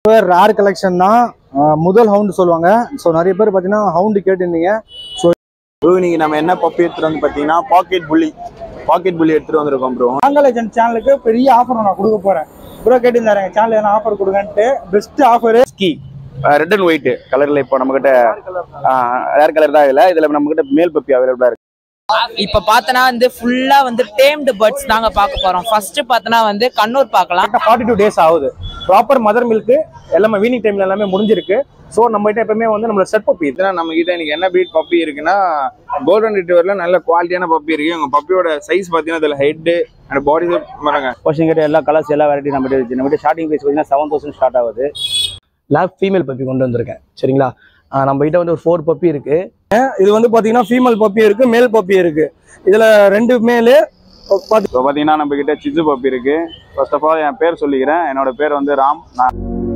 Rare collection தான் அஹ் முதல் hound சொல்லுவாங்க ஸோ நிறைய பேர் பார்த்தீங்கன்னா ஹவுண்டு கேட்டிருந்தீங்க ப்ரோ இன்னைக்கு நம்ம என்ன பப்பி எடுத்துட்டு வந்து பார்த்தீங்கன்னா பாக்கெட் புள்ளி பாக்கெட் புள்ளி எடுத்துட்டு வந்திருக்கோம் ப்ரோ நாங்கள் ஏஜென்ட் சேனலுக்கு பெரிய ஆஃபர் நான் கொடுக்க போறேன் ப்ரோ கேட்டிருந்தாரு எங்க சேனல் என்ன ஆஃபர் கொடுங்கன்ட்டு பெஸ்ட் ஆஃபர் ஸ்கி ரெட் அண்ட் ஒயிட் கலர்ல இப்போ நம்ம கிட்ட ரேர் கலர் தான் இல்ல இதுல நம்ம கிட்ட மேல் பப்பி அவைலபிளா இருக்கு இப்ப பார்த்தனா வந்து ஃபுல்லா வந்து டேம்டு பேர்ட்ஸ் தாங்க பார்க்க போறோம் ஃபர்ஸ்ட் பார்த்தனா வந்து கண்ணூர் பார்க்கலாம் ஃபார்ட்டி டூ டேஸ் ஆகுது ப்ராப்பர் மதர் மில்க் எல்லாமே வீனிங் டைம்ல எல்லாமே முடிஞ்சிருக்கு ஸோ நம்ம கிட்ட எப்பவுமே வந்து நம்மளோட செட் பப்பி இதுனா நம்ம கிட்ட இன்னைக்கு என்ன breed பப்பி இருக்குன்னா கோல்டன் ரிட்ரீவர்ல நல்ல குவாலிட்டியான பப்பி இருக்கு உங்க பப்பியோட சைஸ் பாத்தீங்கன்னா இதுல ஹெட் அண்ட் பாடி பாருங்க பர்சன் கிட்ட எல்லா கலர்ஸ் எல்லா வெரைட்டி நம்ம கிட்ட இருக்கு நம்ம கிட்ட ஸ்டார்டிங் ப்ரைஸ் பார்த்தீங்கன்னா செவன் தௌசண்ட் ஸ்டார்ட் ஆகுது லேப் ஃபீமேல் பப்பி கொண்டு வந்திருக்கேன் சரிங்களா ஆஹ் நம்ம கிட்ட வந்து ஒரு ஃபோர் பப்பி இருக்கு இது வந்து பாத்தீங்கன்னா ஃபீமேல் பப்பி இருக்கு மேல் பப்பி இருக்கு இதுல ரெண்டு மேலு இப்போ பாத்தீங்கன்னா நம்ம கிட்ட சிஜு பப்பி இருக்கு ஃபர்ஸ்ட் ஆஃப் ஆல் என் பேர் சொல்லிக்கிறேன் என்னோட பேர் வந்து ராம் நான்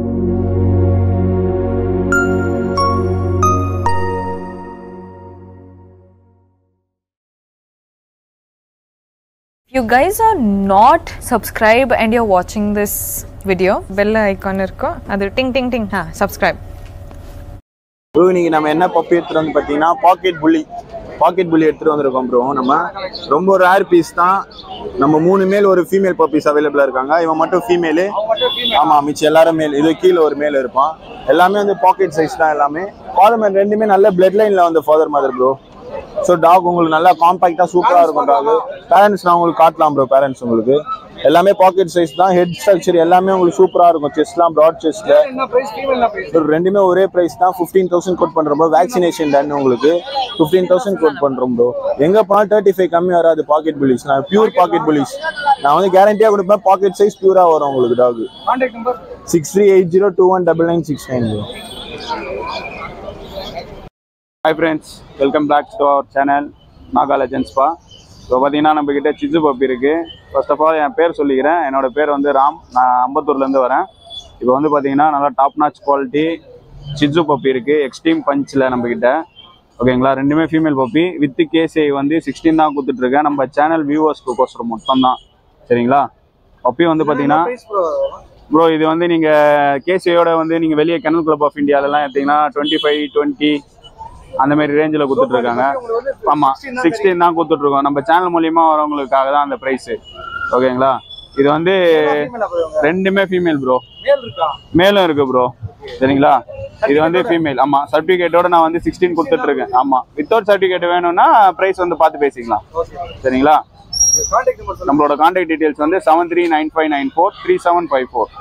you guys are not subscribed and you're watching this video bell icon irko adu ting ting ting ha subscribe bro இன்னைக்கு நம்ம என்ன பப்பி எடுத்துட்டு வந்து பாத்தீங்கன்னா பாக்கெட் புள்ளி பாக்கெட் புள்ளி எடுத்துட்டு வந்திருக்கோம் ப்ரோ நம்ம ரொம்ப ரேர் பீஸ் தான் நம்ம மூணு மேல் ஒரு ஃபீமேல் பப்பீஸ் அவைலபிளா இருக்காங்க இவன் மட்டும் ஃபீமேலு ஆமா மிச்சம் எல்லாரும் மேல் இது கீழே ஒரு மேல் இருப்பான் எல்லாமே வந்து பாக்கெட் சைஸ் தான் எல்லாமே ஃபாதர் மேன் ரெண்டுமே நல்ல பிளட் லைன்ல வந்து father mother bro so dog உங்களுக்கு நல்லா காம்பாக்டா சூப்பரா இருக்கும் டாக் பேரண்ட்ஸ் நான் உங்களுக்கு காட்டலாம் ப்ரோ பேரண்ட்ஸ் உங்களுக்கு எல்லாமே பாக்கெட் சைஸ் தான் ஹெட் ஸ்ட்ரக்சர் எல்லாமே உங்களுக்கு சூப்பரா இருக்கும் செஸ்ட்லாம் ப்ராட் செஸ்ட்ல ஒரு ரெண்டுமே ஒரே பிரைஸ் தான் ஃபிஃப்டீன் தௌசண்ட் கோட் பண்றோம் ப்ரோ வேக்சினேஷன் டன் உங்களுக்கு ஃபிஃப்டீன் தௌசண்ட் கோட் பண்றோம் ப்ரோ எங்க போனால் தேர்ட்டி ஃபைவ் கம்மி வராது பாக்கெட் புலிஸ் நான் பியூர் பாக்கெட் புலிஸ் நான் வந்து கேரண்டியா கொடுப்பேன் பாக்கெட் சைஸ் பியூரா வரும் உங்களுக்கு dog six three eight zero two one double nine six nine bro hi friends welcome back to our channel Naga லெஜன்ஸ்பா இப்போ பார்த்தீங்கன்னா நம்ம கிட்ட சிஜு பப்பி இருக்கு ஃபர்ஸ்ட் ஆஃப் ஆல் என் பேர் சொல்லிக்கிறேன் என்னோட பேர் வந்து ராம் நான் அம்பத்தூர்லேருந்து வரேன் இப்போ வந்து பார்த்தீங்கன்னா நல்லா டாப் நாச் குவாலிட்டி சிஜு பப்பி இருக்கு எக்ஸ்ட்ரீம் பஞ்சில் நம்ம கிட்ட ஓகேங்களா ரெண்டுமே ஃபீமேல் பப்பி வித் கேசிஐ வந்து சிக்ஸ்டீன் தான் கொடுத்துட்டு இருக்கேன் நம்ம சேனல் வியூவர்ஸ்க்கு கோசரம் மொத்தம் தான் சரிங்களா பப்பி வந்து பார்த்தீங்கன்னா ப்ரோ இது வந்து நீங்கள் கேசிஐயோட வந்து நீங்கள் வெளியே கெனல் கிளப் ஆஃப் இந்தியாலலாம் எடுத்தீங்கன்னா டுவெண்ட்டி ஃபைவ் டுவெண்ட்டி அந்த மாதிரி ரேஞ்சில் கொடுத்துட்டு இருக்காங்க ஆமாம் சிக்ஸ்டீன் தான் கொடுத்துட்டு இருக்கோம் நம்ம சேனல் மூலியமா வரவங்களுக்காக தான் அந்த ப்ரைஸ் ஓகேங்களா இது வந்து ரெண்டுமே ஃபீமேல் ப்ரோ மேலும் இருக்கு ப்ரோ சரிங்களா இது வந்து ஃபீமேல் ஆமா சர்டிபிகேட்டோட நான் வந்து சிக்ஸ்டீன் கொடுத்துட்டு இருக்கேன் ஆமா வித்தவுட் சர்டிபிகேட் வேணும்னா பிரைஸ் வந்து பார்த்து பேசிக்கலாம் சரிங்களா நம்மளோட கான்டாக்ட் டீடைல்ஸ் வந்து seven three nine five nine four three seven five four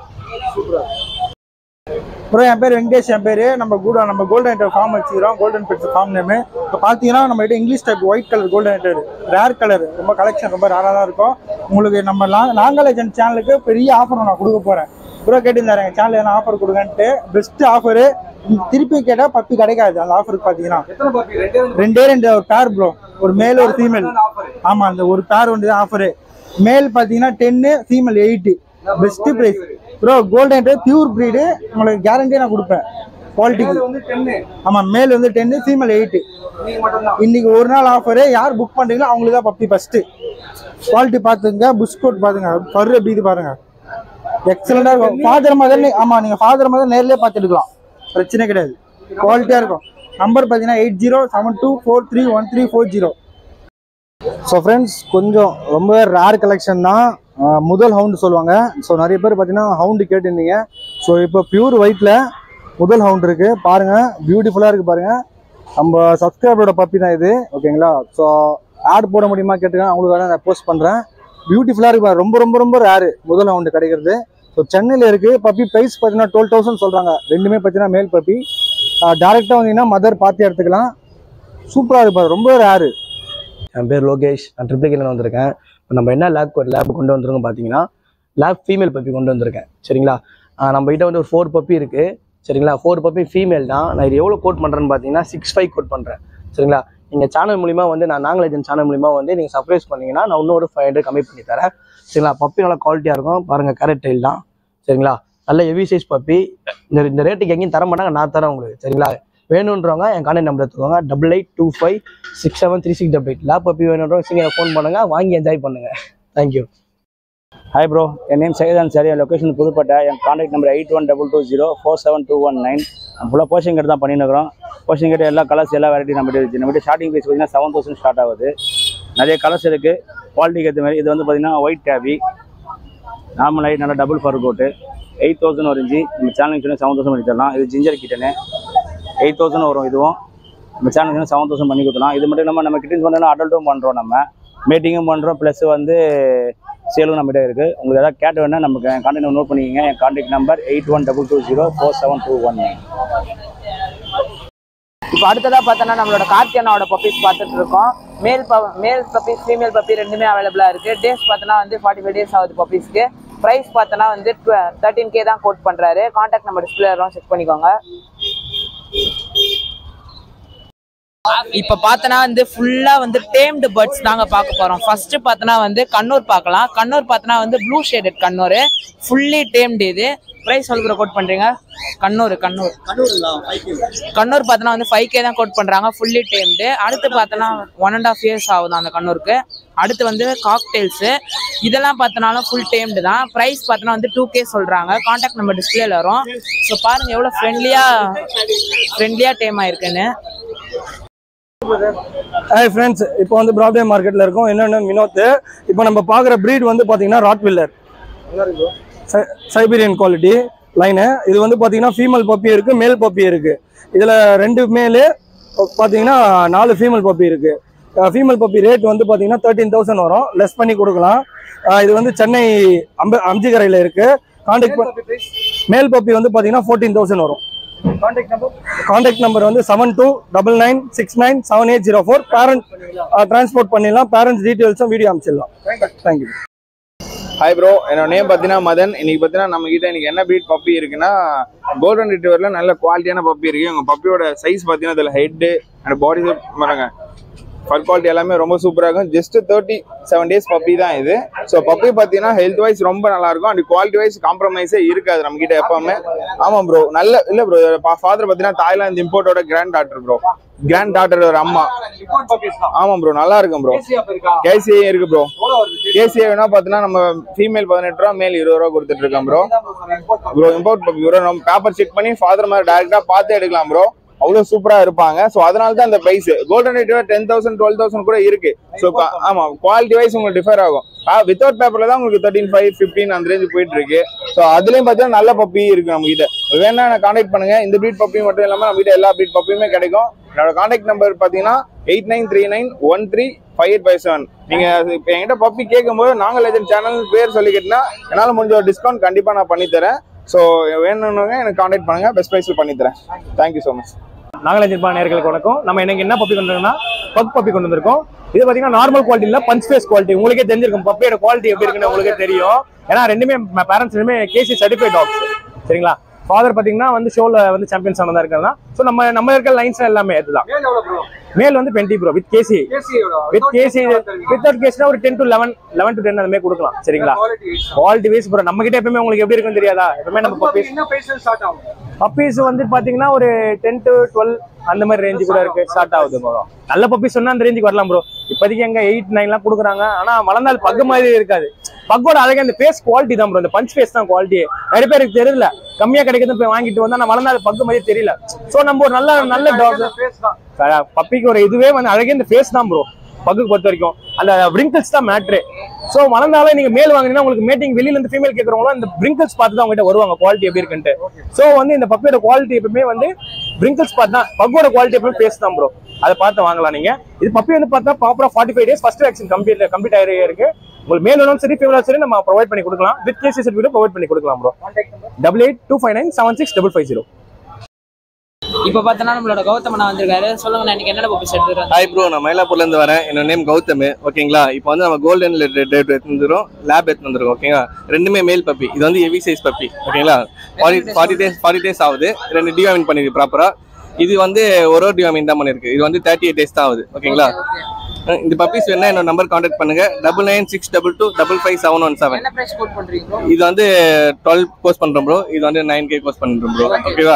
bro என் பேர் வெங்கடேஷ் என் பேர் நம்ம கூட நம்ம கோல்டன் ஹெட்டர் ஃபார்ம் வச்சுக்கிறோம் கோல்டன் பெட்ஸ் ஃபார்ம் நேமு இப்போ பார்த்தீங்கன்னா நம்ம கிட்ட English type white colour golden ஹெட்டர் ரேர் கலர் ரொம்ப கலெக்ஷன் ரொம்ப ரேராக தான் இருக்கும் உங்களுக்கு நம்ம லா- நாங்கள் ஏஜென்ட் சேனலுக்கு பெரிய ஆஃபர் நான் கொடுக்க போகிறேன் ப்ரோ கேட்டிருந்தாரு எங்கள் சேனல் என்ன ஆஃபர் கொடுங்கன்ட்டு பெஸ்ட் ஆஃபரு திருப்பி கேட்டால் பப்பி கிடைக்காது அந்த ஆஃபருக்கு பார்த்தீங்கன்னா ரெண்டே ரெண்டு ஒரு பேர் ப்ரோ ஒரு மேல் ஒரு ஃபீமேல் ஆமாம் அந்த ஒரு பேர் ஒன்று தான் ஆஃபரு மேல் பார்த்தீங்கன்னா ten female eight best price bro golden pure breed உங்களுக்கு கேரண்டியாக நான் கொடுப்பேன் குவாலிட்டிக்கு ஆமாம் மேல் வந்து டென்னு ஃபீமேல் எயிட்டு இன்னைக்கு ஒரு நாள் ஆஃபரு யார் புக் பண்ணுறீங்களோ அவங்களுக்கு தான் பப்பி ஃபஸ்ட்டு குவாலிட்டி பார்த்துங்க புஷ்கோட் பாருங்க கரு எப்படி இது பாருங்க எக்ஸலண்டா இருக்கும் ஃபாதர் மதர் ஆமா நீங்க ஃபாதர் மதர் நேர்லயே பார்த்துட்டுக்கலாம் பிரச்சனை கிடையாது குவாலிட்டியா இருக்கும் நம்பர் பார்த்தீங்கன்னா eight zero seven two four three one three four zero so friends கொஞ்சம் ரொம்ப ரேர் கலெக்ஷன் தான் அஹ் முதல் ஹவுண்டு சொல்லுவாங்க ஸோ நிறைய பேர் பார்த்தீங்கன்னா ஹவுண்டு கேட்டிருந்தீங்க ஸோ இப்போ பியூர் ஒயிட்டில் முதல் ஹவுண்ட் இருக்கு பாருங்க பியூட்டிஃபுல்லாக இருக்கு பாருங்க நம்ம சப்ஸ்கிரைபரோட பப்பி தான் இது ஓகேங்களா ஸோ ஆட் போட முடியுமா கேட்டுருக்கேன் அவங்களுக்காக நான் போஸ்ட் பண்ணுறேன் பியூட்டிஃபுல்லாக இருக்கு பாருங்க. ரொம்ப ரொம்ப ரொம்ப ரேரு முதல் ஹவுண்டு கிடைக்கிறது ஸோ சென்னையில் இருக்கு பப்பி ப்ரைஸ் பார்த்தீங்கன்னா டுவெல் தௌசண்ட் சொல்கிறாங்க ரெண்டுமே பார்த்தீங்கன்னா மேல் பப்பி டேரெக்டாக வந்தீங்கன்னா மதர் பார்த்து எடுத்துக்கலாம் சூப்பராக இருக்கு பாரு ரொம்ப ரேரு என் பேர் லோகேஷ் நான் ட்ரிப்ளிகேல வந்திருக்கேன் இப்போ நம்ம என்ன லேப் லேப் கொண்டு வந்திருக்கோம் பார்த்தீங்கன்னா லேப் ஃபீமேல் பப்பி கொண்டு வந்திருக்கேன் சரிங்களா ஆஹ் நம்ம கிட்ட வந்து ஒரு ஃபோர் பப்பி இருக்குது சரிங்களா ஃபோர் பப்பி ஃபீமேல் தான் நான் இது எவ்வளோ கோட் பண்ணுறேன்னு பார்த்தீங்கன்னா சிக்ஸ் ஃபைவ் கோட் பண்ணுறேன் சரிங்களா நீங்கள் சேனல் மூலிமா வந்து நான் நாங்கள் ஏஜென்ட் சேனல் மூலிமா வந்து நீங்கள் சர்ப்ரைஸ் பண்ணீங்கன்னா நான் இன்னொரு ஃபைவ் ஹண்ட்ரட் கம்மி பண்ணி தரேன் சரிங்களா பப்பி நல்லா குவாலிட்டியாக இருக்கும் பாருங்கள் கேரட் டைல் தான் சரிங்களா நல்ல ஹெவி சைஸ் பப்பி இந்த இந்த ரேட்டுக்கு எங்கேயும் தர மாட்டாங்க நான் தரேன் உங்களுக்கு சரிங்களா வேணுன்றவங்க என் கான்டாக்ட் நம்பர் எடுத்துக்கோங்க double eight two five six seven three six double eight lab puppy வேணுன்றவங்க சீக்கிரம் ஃபோன் பண்ணுங்க வாங்கி என்ஜாய் பண்ணுங்க தேங்க்யூ ஹாய் ப்ரோ என் நேம் சைதான் சார் என் லொக்கேஷன் புதுப்பேட்டை என் contact number eight one double two zero four seven two one nine ஃபுல்லாக போஷன் கட்டு தான் பண்ணிருக்கிறோம் போஷன் கட்டு எல்லா கலர்ஸ் எல்லா வெரைட்டி நம்ம இருக்குது நம்ம ஸ்டார்டிங் ப்ரைஸ் பார்த்தீங்கன்னா செவன் தௌசண்ட் ஸ்டார்ட் ஆகுது நிறைய கலர்ஸ் இருக்குது குவாலிட்டிக்கு ஏற்ற மாதிரி இது வந்து பார்த்தீங்கன்னா ஒயிட் டேபி நார்மல் லைட் நல்லா double fur coat eight thousand ஒரு இஞ்சி நம்ம சேனலுக்கு சொன்னால் செவன் தௌசண்ட் பண்ணி தரலாம் இது ஜிஞ்சர் கிட்டனு எயிட் தௌசண்ட் வரும் இதுவும் நம்ம சேனலுக்கு செவன் தௌசண்ட் பண்ணி கொடுக்கலாம் இது மட்டும் இல்லாமல் நம்ம கிட்டன்ஸ் பண்ணலாம் அடல்ட்டும் பண்ணுறோம் நம்ம மீட்டிங்கும் பண்ணுறோம் ப்ளஸ் வந்து சேலும் நம்மகிட்ட இருக்குது உங்களுக்கு எதாவது கேட்டு வேணால் நமக்கு என் கான்டாக்ட் நோட் பண்ணிக்கங்க என் contact number eight one double two zero four seven two one nine இப்போ அடுத்ததா பார்த்தோன்னா நம்மளோட கார்த்தியனாவோட பப்பீஸ் பார்த்துட்டு இருக்கோம் மேல் ப மேல் பப்பீஸ் ஃபீமேல் பப்பி ரெண்டுமே அவைலபிளாக இருக்கு டேஸ் பார்த்தோன்னா வந்து ஃபார்ட்டி ஃபைவ் டேஸ் ஆகுது பப்பீஸ்க்கு ப்ரைஸ் பார்த்தோன்னா வந்து தேர்ட்டின் கே தான் கோட் பண்ணுறாரு கான்டாக்ட் நம்பர் டிஸ்பிளே வரும் செக் பண்ணிக்கோங்க இப்ப பார்த்தனா வந்து ஃபுல்லா வந்து டேம்டு பேர்ட்ஸ் தாங்க பார்க்க போறோம் ஃபர்ஸ்ட் பார்த்தனா வந்து கண்ணூர் பார்க்கலாம் கண்ணூர் பார்த்தனா வந்து blue shaded Kannur fully tamed இது பிரைஸ் சொல்லுற கோட் பண்றீங்க கண்ணூர் கண்ணூர் கண்ணூர் பார்த்தனா வந்து ஃபைவ் கே தான் கோட் பண்றாங்க ஃபுல்லி டேம்டு அடுத்து பார்த்தனா ஒன் அண்ட் ஆஃப் இயர்ஸ் ஆகுது அந்த கண்ணூருக்கு அடுத்து வந்து காக்டெயில்ஸ் இதெல்லாம் பார்த்தனாலும் ஃபுல் டேம்டு தான் ப்ரைஸ் பார்த்தனா வந்து டூ கே சொல்றாங்க கான்டாக்ட் நம்பர் டிஸ்பிளேல வரும் ஸோ பாருங்க எவ்வளோ ஃப்ரெண்ட்லியா ஃப்ரெண்ட்லியா டேம் ஆயிருக்குன்னு ஹாய் ஃப்ரெண்ட்ஸ் இப்போ வந்து ப்ராட்வே மார்க்கெட்டில் இருக்கோம் என்னென்ன வினோத் இப்போ நம்ம பார்க்குற breed வந்து பார்த்தீங்கன்னா ராட்வில்லர் சைபீரியன் குவாலிட்டி லைனு இது வந்து பார்த்தீங்கன்னா ஃபீமேல் பப்பி இருக்குது மேல் பப்பி இருக்குது இதில் ரெண்டு மேலு பார்த்தீங்கன்னா நாலு ஃபீமேல் பப்பி இருக்குது ஃபீமேல் பப்பி ரேட் வந்து பார்த்தீங்கன்னா தேர்ட்டீன் தௌசண்ட் வரும் லெஸ் பண்ணி கொடுக்கலாம் அஹ் இது வந்து சென்னை அம்ப அம்ஜிகரையில் இருக்குது கான்டாக்ட் மேல் பப்பி வந்து பார்த்தீங்கன்னா ஃபோர்டீன் தௌசண்ட் வரும் கான்டாக்ட் நம்பர் வந்து seven two double nine six nine seven eight zero four parent transport பண்ணிடலாம் பேரண்ட்ஸ் டீட்டெயில்ஸும் வீடியோ அனுப்பிச்சிடலாம் தேங்க்யூ ஹாய் ப்ரோ என்னோட நேம் பார்த்தீங்கன்னா மதன் இன்னைக்கு பார்த்தீங்கன்னா நம்ம கிட்ட இன்னைக்கு என்ன breed பப்பி இருக்குன்னா கோல்டன் ரிட்ரீவர்ல நல்ல குவாலிட்டியான பப்பி இருக்கு உங்க பப்பியோட சைஸ் பார்த்தீங்கன்னா அதில் ஹெட்டு அண்ட் பாடி பாருங்க ஃபர் குவாலிட்டி எல்லாமே ரொம்ப சூப்பராக இருக்கும் just thirty seven days puppy தான் இது ஸோ பப்பி பார்த்தீங்கன்னா ஹெல்த் வைஸ் ரொம்ப நல்லா இருக்கும் அண்ட் குவாலிட்டி வைஸ் காம்ப்ரமைஸே இருக்காது நம்ம கிட்ட எப்பவுமே ஆமாம் ப்ரோ நல்ல இல்லை ப்ரோ ஃபாதர் பார்த்தீங்கன்னா தாய்லாந்து இம்போர்ட்டோட grand doctor bro grand doctor ஒரு அம்மா ஆமாம் ப்ரோ நல்லா இருக்கும் ப்ரோ கேசிஏ இருக்கு ப்ரோ கேசிஏ வேணா பார்த்தீங்கன்னா நம்ம ஃபீமேல் பதினெட்டு ரூபா மேல் இருபது ரூபா கொடுத்துட்டு இருக்கோம் bro bro import puppy bro நம்ம பேப்பர் செக் பண்ணி ஃபாதர் மாதிரி டேரக்டா பார்த்து எடுக்கலாம் ப்ரோ அவ்வளோ சூப்பரா இருப்பாங்க ஸோ அதனால தான் அந்த price golden rate ten thousand twelve thousand கூட இருக்கு ஸோ ஆமா குவாலிட்டி வைஸ் உங்களுக்கு டிஃபர் ஆகும் வித்தவுட் பேப்பர்ல தான் உங்களுக்கு தேர்ட்டின் ஃபைவ் ஃபிஃப்டீன் அந்த ரேஞ்ச் போயிட்டு இருக்கு ஸோ அதுலயும் பார்த்தீங்கன்னா நல்ல பப்பி இருக்கு நம்ம கிட்ட வேணா கான்டாக்ட் பண்ணுங்க இந்த ப்ரீட் பப்பி மட்டும் இல்லாம நம்ம கிட்ட எல்லா ப்ரீட் பப்பியுமே கிடைக்கும் என்னோட கான்டாக்ட் நம்பர் பார்த்தீங்கன்னா eight nine three nine one three five eight five seven நீங்க இப்போ என்கிட்ட பப்பி கேட்கும்போது நாங்கள் லெஜன் சேனல் பேர் சொல்லிக்கிட்டீங்கன்னா என்னால் முடிஞ்ச ஒரு டிஸ்கவுண்ட் கண்டிப்பா நான் பண்ணி தரேன் ஸோ வேணும்னு எனக்கு கான்டாக்ட் பண்ணுங்க பெஸ்ட் ப்ரைஸ்ல பண்ணி தரேன் தேங்க்யூ ஸோ மச் நாகலஞ்சிருப்பா நேர்களுக்கு வணக்கம் நம்ம இன்னைக்கு என்ன பப்பி கொண்டு வந்தோம்னா பக் பப்பி கொண்டு வந்திருக்கோம் இது பாத்தீங்கன்னா நார்மல் குவாலிட்டி இல்ல பஞ்ச் ஃபேஸ் குவாலிட்டி உங்களுக்கே தெரிஞ்சிருக்கும் பப்பியோட குவாலிட்டி எப்படி இருக்குன்னு உங்களுக்கே தெரியும் ஏன்னா ரெண்டுமே பேரண்ட்ஸ் ரெண்டுமே கேசி சர்டிஃபைட் டாக்ஸ் சரிங்களா ஃபாதர் பாத்தீங்கன்னா வந்து ஷோல வந்து சாம்பியன்ஸ் ஆனதா இருக்கலாம் ஸோ நம்ம நம்ம இருக்கிற லைன்ஸ் எல்லாமே இதுதான் மேல் வந்து twenty bro with KC with KC with கேஸ்னா ஒரு ten to eleven eleven to ten அந்த மாதிரி கொடுக்கலாம் சரிங்களா குவாலிட்டி வைஸ் ப்ரோ நம்ம கிட்ட எப்பவுமே உங்களுக்கு எப்படி இருக்குன்னு தெரியாதா எப்பவுமே நம்ம பப்பீஸ் பப்பீஸ் வந்து பாத்தீங்கன்னா ஒரு டென் டு டுவெல் அந்த மாதிரி ரேஞ்சு கூட இருக்கு ஸ்டார்ட் ஆகுது ப்ரோ நல்ல பப்பீஸ் சொன்னா அந்த ரேஞ்சுக்கு வரலாம் ப்ரோ இப்போதைக்கு எங்க எயிட் நைன்லாம் கொடுக்குறாங்க ஆனா வளர்ந்தால் பக்கு மாதிரி இருக்காது பக்கோட அழகா இந்த ஃபேஸ் குவாலிட்டி தான் ப்ரோ இந்த பஞ்ச் ஃபேஸ் தான் குவாலிட்டி நிறைய பேருக்கு தெரியல கம்மியா கிடைக்குது போய் வாங்கிட்டு வந்தா நான் வளர்ந்தால் பக்கு மாதிரி தெரியல சோ நம்ம ஒரு நல்ல நல்ல டாக் பப்பிக்கு ஒரு இதுவே வந்து அழகே இந்த ஃபேஸ் தான் ப்ரோ பக்குக்கு பொறுத்த வரைக்கும் அந்த விரிங்கிள்ஸ் தான் மேட்ரு ஸோ வளர்ந்தாலும் நீங்க மேல் வாங்கினீங்கன்னா உங்களுக்கு மேட்டிங் வெளியில இருந்து ஃபீமேல் கேட்கறவங்களும் இந்த பிரிங்கிள்ஸ் பார்த்து தான் உங்ககிட்ட வருவாங்க குவாலிட்டி எப்படி இருக்குன்ட்டு ஸோ வந்து இந்த பப்பியோட குவாலிட்டி எப்பவுமே வந்து பிரிங்கிள்ஸ் பார்த்து தான் பக்கோட குவாலிட்டி எப்பவுமே பேஸ் தான் ப்ரோ அதை பார்த்து வாங்கலாம் நீங்க இது பப்பி வந்து பார்த்தா ப்ராப்பரா forty five days first vaccine complete complete ஆகி இருக்கு உங்களுக்கு மேல் வேணும் சரி ஃபீமேல் சரி நம்ம ப்ரொவைட் பண்ணி கொடுக்கலாம் வித் கேசி சர்டிஃபிகேட் ப்ரொவைட் பண்ணி கொடுக்கலாம் bro double eight two five nine seven six double five zero இப்போ பார்த்தோன்னா நம்மளோட கௌதமனா வந்திருக்காரு சொல்லுங்க நான் இன்னைக்கு என்னென்ன பப்பீஸ் எடுத்துக்கிறேன் ஹாய் ப்ரோ நான் மயிலாப்பூர்ல இருந்து வரேன் என்னோட நேம் கௌதம் ஓகேங்களா இப்போ வந்து நம்ம கோல்டன் டேட் எடுத்து வந்துரும் லேப் எடுத்து வந்துருக்கோம் ஓகேங்களா ரெண்டுமே மேல் பப்பி இது வந்து ஹெவி சைஸ் பப்பி ஓகேங்களா forty forty days forty days ஆகுது ரெண்டு டிவாமின் பண்ணிருக்கு ப்ராப்பரா இது வந்து ஒரு ஒரு டிவாமின் தான் பண்ணிருக்கு இது வந்து தேர்ட்டி எயிட் டேஸ் தான் ஆகுது ஓகேங்களா இந்த பப்பீஸ் வேணா என்னோட நம்பர் கான்டாக்ட் பண்ணுங்க double nine six double two double five seven one seven என்ன பிரைஸ் கோட் பண்றீங்க bro? இது வந்து டுவெல் கோர்ஸ் பண்றோம் ப்ரோ இது வந்து நைன் கே கோர்ஸ் பண்றோம் ப்ரோ ஓகேவா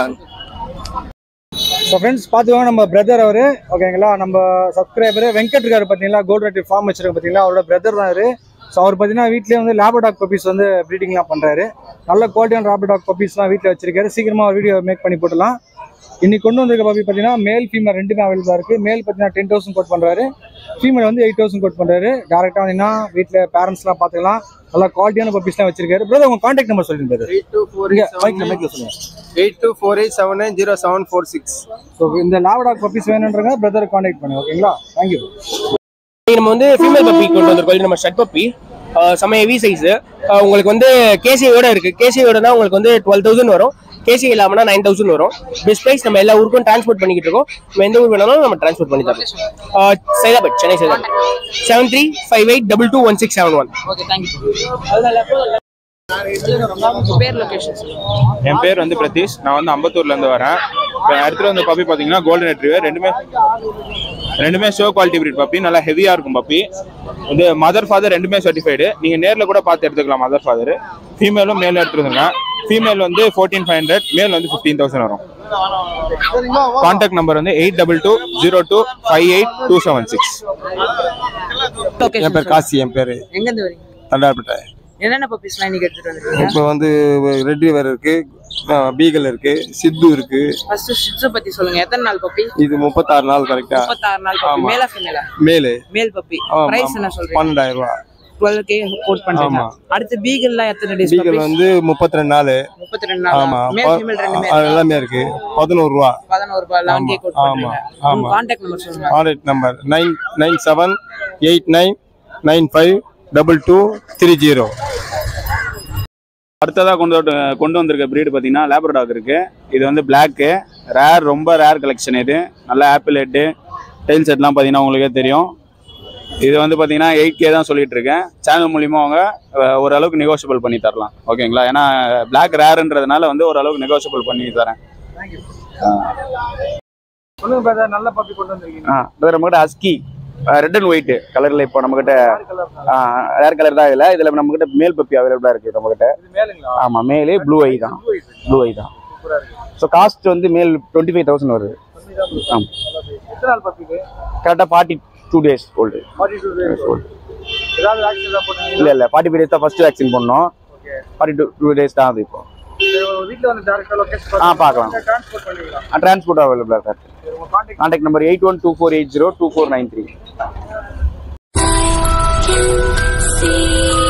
ஸோ ஃப்ரெண்ட்ஸ் பார்த்துக்கோங்க நம்ம பிரதர் அவரு ஓகேங்களா நம்ம சப்ஸ்கிரைபர் வெங்கட் இருக்காரு பார்த்தீங்களா கோல்ட் ரெட்டி ஃபார்ம் வச்சிருக்க பார்த்தீங்களா அவரோட பிரதர் தான் இவரு ஸோ அவர் பார்த்தீங்கன்னா வீட்லேயே வந்து லேபடாக் பப்பீஸ் வந்து ப்ரீடிங்லாம் பண்ணுறாரு நல்ல குவாலிட்டியான லேபடாக் பப்பீஸ்லாம் வீட்டில் வச்சிருக்காரு சீக்கிரமாக ஒரு வீடியோ மேக் பண்ணி போட்டுடலாம் இன்னைக்கு கொண்டு வந்திருக்க பப்பி பார்த்தீங்கன்னா மேல் ஃபீமேல் ரெண்டுமே அவைலபிளாக இருக்குது மேல் பார்த்தீங்கன்னா டென் தௌசண்ட் கோட் பண்ணுறாரு ஃபீமேல் வந்து எயிட் தௌசண்ட் கோட் பண்ணுறாரு டேரெக்டாக வந்தீங்கன்னா வீட்டில் பேரண்ட்ஸ்லாம் பார்த்துக்கலாம் நல்லா குவாலிட்டியான பப்பீஸ்லாம் வச்சிருக்காரு பிரதர் உங்கள் காண்டாக்ட் நம்பர் சொல்லியிருந்தாரு எயிட் டூ ஃபோர் இங்கே மைக்கில் மைக்கில் சொல்லுங்கள் eight two four eight seven nine zero seven four six so இந்த லேபடாக் பப்பீஸ் வேணுன்றவங்க பிரதர் காண்டாக்ட் பண்ணுங்க ஓகேங்களா தேங்க்யூ இன்னைக்கு நம்ம வந்து ஃபீமேல் பப்பி கொண்டு வந்திருக்கோம் இது நம்ம ஷட் பப்பி செம்ம ஹெவி சைஸ் உங்களுக்கு வந்து கேசியோட இருக்கு கேசியோடனா உங்களுக்கு வந்து டுவெல் தௌசண்ட் வரும் கேசி இல்லாமனா நைன் தௌசண்ட் வரும் பெஸ்ட் ப்ரைஸ் நம்ம எல்லா ஊருக்கும் டிரான்ஸ்போர்ட் பண்ணிக்கிட்டு இருக்கோம் நம்ம எந்த ஊர் வேணாலும் நம்ம டிரான்ஸ்போர்ட் பண்ணி தரோம் Saidapet Chennai Saidapet seven three five eight double two one six seven one okay thank you பேர் லொகேஷன் சொல்லுங்க என் பேர் வந்து பிரதீஷ் நான் வந்து அம்பத்தூர்ல இருந்து வரேன் இப்போ எடுத்துட்டு வந்த பப்பி பாத்தீங்கன்னா கோல்டன் ரெட்ரிவர் ரெண்டுமே ரெண்டுமே ஷோ குவாலிட்டி பிரீட் பப்பி நல்லா ஹெவியா இருக்கும் பப்பி வந்து மதர் ஃபாதர் ரெண்டுமே சர்டிஃபைடு நீங்க நேர்ல கூட பார்த்து எடுத்துக்கலாம் மதர் ஃபாதர் ஃபீமேலும் மேலும் எடுத்துருந்துங்க ஃபீமேல் வந்து ஃபோர்டீன் ஃபைவ் ஹண்ட்ரட் மேல் வந்து ஃபிஃப்டீன் தௌசண்ட் வரும் கான்டாக்ட் நம்பர் வந்து eight double two zero two five eight two seven six என் பேர் காசி என் பேர் எங்க இருந்து வரீங்க தண்டார்பேட்டை என்னென்ன பப்பீஸ்லாம் இன்னைக்கு எடுத்துட்டு வந்திருக்கீங்க இப்போ வந்து ரெட் ரிவர் இருக்கு பீகல் இருக்கு சித்து இருக்கு ஃபர்ஸ்ட் ஷிட்ஸு பத்தி சொல்லுங்க எத்தனை நாள் பப்பி இது முப்பத்தாறு நாள் கரெக்டா முப்பத்தாறு நாள் பப்பி ஆமா. மேலா ஃபீமேலா மேலு மேல் பப்பி ஆமா, பிரைஸ் என்ன ஆமா. சொல்றீங்க பன்னெண்டாயிரம் ரூபா டுவெல் கே கோட் பண்றீங்க ஆமா. அடுத்து பீகல்லாம் எத்தனை டேஸ் பீகல் வந்து முப்பத்தி ரெண்டு நாள் முப்பத்தி ரெண்டு நாள் ஆமா மேல் ப- ஃபீமேல் ரெண்டுமே அது எல்லாமே இருக்கு பதினோரு ரூபா பதினோரு ரூபாய் லெவன் கே கோட் ஆமா, பண்றீங்க ஆமா. கான்டாக்ட் நம்பர் சொல்லுங்க contact number nine nine seven eight nine nine five double two three zero அடுத்ததாக கொண்டு வந்து கொண்டு வந்திருக்க breed பார்த்தீங்கன்னா லேப்ரடாக் இருக்கு இது வந்து பிளாக்கு ரேர் ரொம்ப ரேர் கலெக்ஷன் இது நல்ல ஆப்பிள் ஹெட்டு டெயில் செட்லாம் பார்த்தீங்கன்னா உங்களுக்கே தெரியும் இது வந்து பார்த்தீங்கன்னா எயிட் கே தான் சொல்லிட்டு இருக்கேன் சேனல் மூலியமா அவங்க அஹ், ஓரளவுக்கு நெகோஷியபிள் பண்ணி தரலாம் ஓகேங்களா ஏன்னா பிளாக் ரேருன்றதுனால வந்து ஓரளவுக்கு நெகோஷியபிள் பண்ணி தரேன் சொல்லுங்க பிரதர் நல்ல பப்பி கொண்டு வந்திருக்கீங்க ஆ இது நம்மகிட்ட அஸ்கி ரெட் அண்ட் ஒயிட் கலர்ல இப்போ நம்மகிட்ட ரேர் கலர் தான் இல்லை இதுல நம்மகிட்ட மேல் பப்பி அவைலபிளா இருக்கு நம்மகிட்ட மேலுங்களா ஆமா மேலே ப்ளூ ஐ தான் ப்ளூ ஐ தான் ஸோ காஸ்ட் வந்து மேல் டுவெண்ட்டி ஃபைவ் தௌசண்ட் வருது ஆமாம் எத்தனை நாள் பப்பி இது கரெக்டாக forty two days old forty two days ஏதாவது வேக்சின் ஏதாவது போட்டீங்க இல்லை இல்லை ஃபார்ட்டி ஃபைவ் டேஸ் தான் ஃபர்ஸ்ட் வேக்சின் பண்ணோம் ஃபார்ட்டி டூ டூ டேஸ் தான் அது இப்போ வீட்டில் வந்து டேரக்டாக லொக்கேஷன் ஆ பார்க்கலாம் ட்ரான்ஸ்போர்ட் பண்ணிக்கலாம் டிரான்ஸ்போர்ட் அவைலபிளாக சார் உங்கள் contact contact number eight one two four eight zero two four nine three see